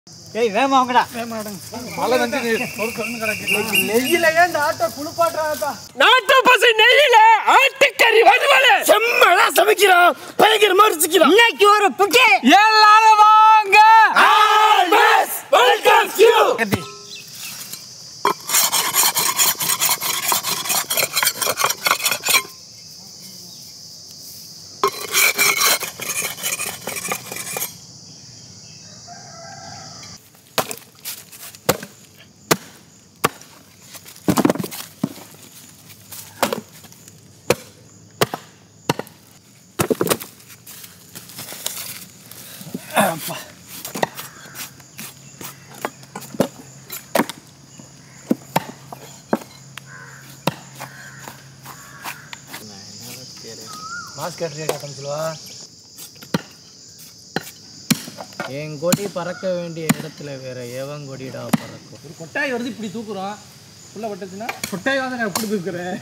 ஏய் வேமா வாங்கடா நெய்யில ஏன் இந்த ஆட்டோ குளிப்பாட்டுறாங்கப்பா நாட்டு பசு நெய்யில ஆட்டுக்கறி வறுவல செம்மலா சமைக்கிறான் பயங்கரமா ருசிக்கிறான் இன்னைக்கு ஒரு புட்டி எல்லாரும் வாங்க வெல்கம் யூ மாஸ் கேட்டரியா சொல்லுவா என் கொடி பறக்க வேண்டிய இடத்துல வேற எவன் கொடிடா பறக்கும் ஒரு கொட்டாய் வருது இப்படி தூக்குறோம் உள்ள பட்டுச்சுன்னா கொட்டாய் வந்து நான் இப்படி தூக்குறேன்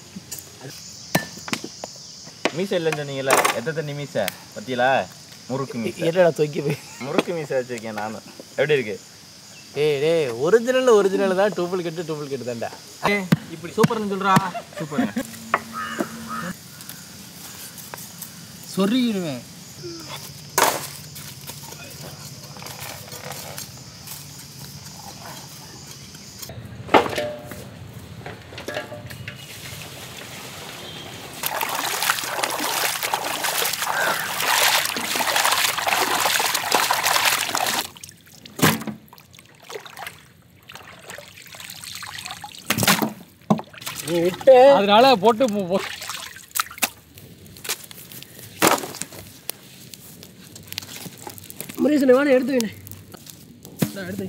மீசை இல்லைன்னு சொன்னீங்கல்ல எத்த தண்ணி மீசை பத்தியில முறுக்கு மீசை என்னடா தூக்கி போய் முறுக்கு மீசை வச்சிருக்கேன் நானும் எப்படி இருக்கு ஏய் டேய் ஒரிஜினல் ஒரிஜினல் தான் டூப்ளிகேட் டூப்ளிகேட் தான்டா இப்படி சூப்பர்னு சொல்றா சூப்பர் சொருகிடுவேன் அதனால போட்டு போ- போ- முருகேசன் வேணா எடுத்து வேணே எடுத்து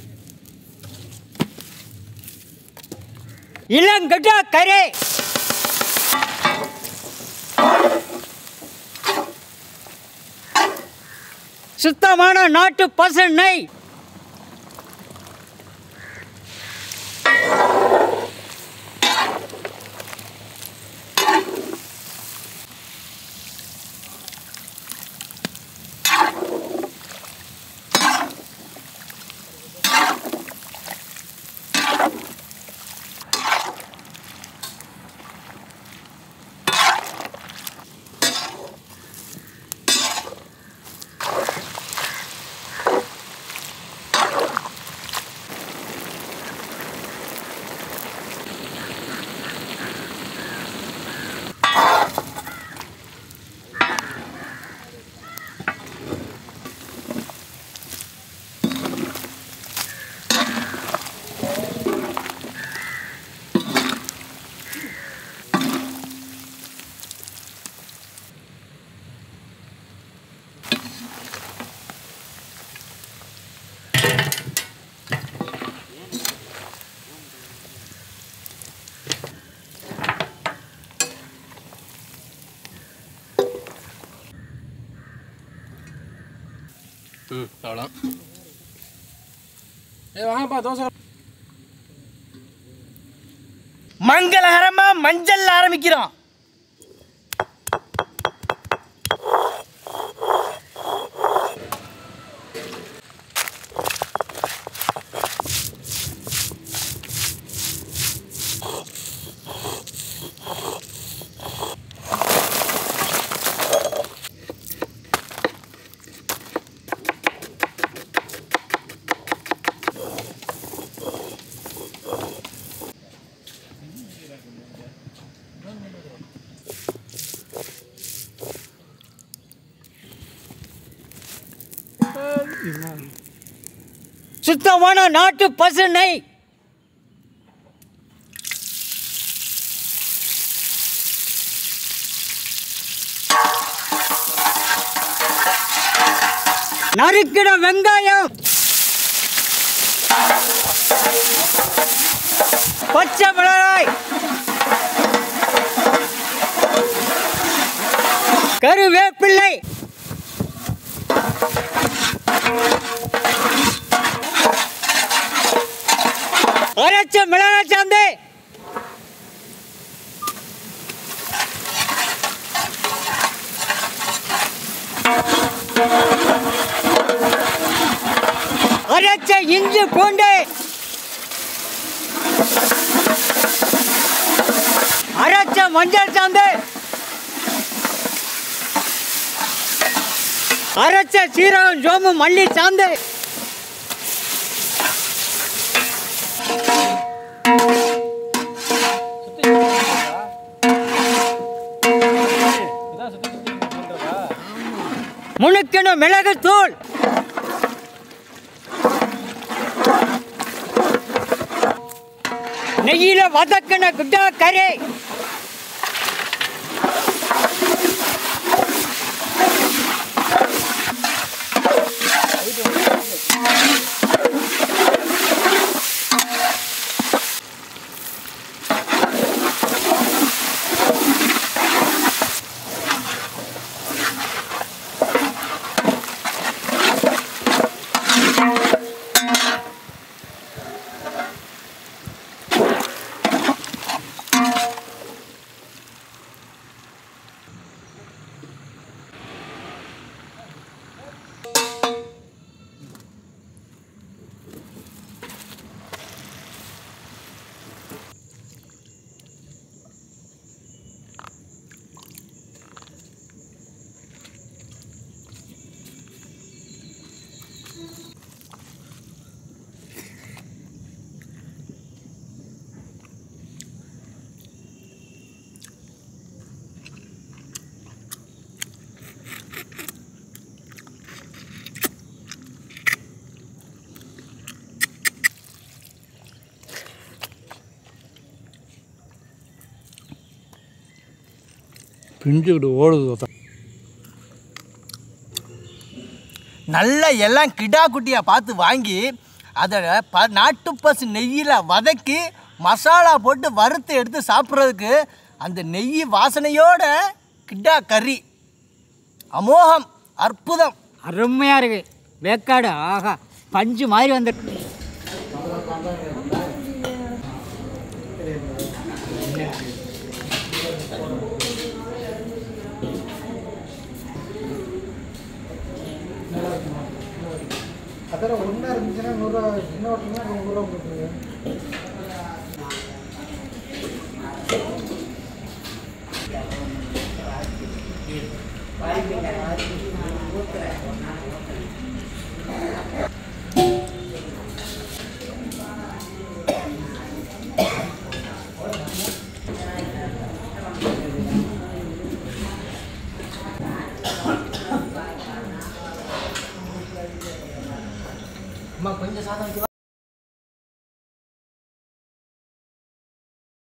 இளங்கட்டா கரை சுத்தமான நாட்டு பசு நெய் ம் அவ்வளோ ஏ வாங்கப்பா தோசை மங்களகரமா மஞ்சள் ஆரம்பிக்கிறோம் சுத்தமான நாட்டு பசு நெய் நறுக்கிட வெங்காயம் பச்சை மிளகாய் கருவேப்பிள்ளை அரைச்ச மிளகாய் சாந்து அரைச்ச இஞ்சி பூண்டு அரைச்ச மஞ்சள் சாந்து அரைச்ச சீரகம் சோம்பு மல்லி சாந்து இதான் சுத்தி சுத்தி பண்றதா முணுக்கின மிளகு தூள் நெய்யில வதக்கின குட்டா கறி பிஞ்சுக்கிட்டு ஓடுது நல்ல எல்லாம் கிடா குட்டியாக பார்த்து வாங்கி அதை ப நாட்டுப்பசு நெய்யில் வதக்கி மசாலா போட்டு வறுத்து எடுத்து சாப்பிட்றதுக்கு அந்த நெய் வாசனையோட கிடா கறி அமோகம் அற்புதம் அருமையா இருக்கு வேக்காடு ஆஹா பஞ்சு மாதிரி வந்துருக்கு அதெல்லாம் ஒன்றா இருந்துச்சுன்னா நூறுரூவா சின்ன ஹோட்டல்னா நூறுரூவா கொடுத்துருங்க அம்மா கொஞ்சம் சாதம் வைக்கவா?